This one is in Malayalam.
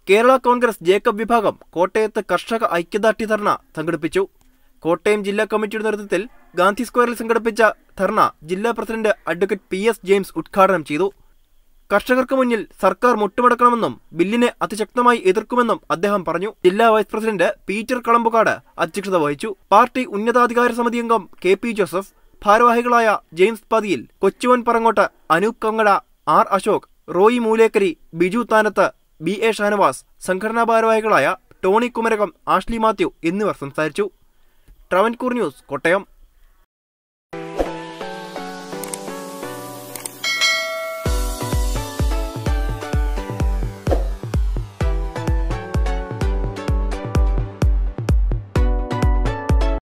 കേരള കോൺഗ്രസ് ജേക്കബ് വിഭാഗം കോട്ടയത്ത് കർഷക ഐക്യദാർഢ്യ ധർണ സംഘടിപ്പിച്ചു കോട്ടയം ജില്ലാ കമ്മിറ്റിയുടെ നേതൃത്വത്തിൽ ഗാന്ധി സ്ക്വയറിൽ സംഘടിപ്പിച്ച ധർണ ജില്ലാ president advocate P S James ഉദ്ഘാടനം ചെയ്തു കർഷകർക്ക് മുന്നിൽ സർക്കാർ മുട്ടുമടക്കണമെന്നും ബില്ലിനെ അതിശക്തമായി എതിർക്കുമെന്നും അദ്ദേഹം പറഞ്ഞു ജില്ലാ വൈസ് പ്രസിഡന്റ് പീറ്റർ കളമ്പുകാട് അധ്യക്ഷത വഹിച്ചു പാർട്ടി ഉന്നതാധികാര സമിതി അംഗം കെ പി ജോസഫ് ഭാരവാഹികളായ James Pathiyil Kochuvan Parangottu Anoop Kangada R Ashok Roy Moolekkari Biju Thanath B A Shanavas സംഘടനാ ഭാരവാഹികളായ ടോണി കുമരകം ആഷ്ലി മാത്യു എന്നിവർ സംസാരിച്ചു ട്രവൻകൂർ ന്യൂസ് കോട്ടയം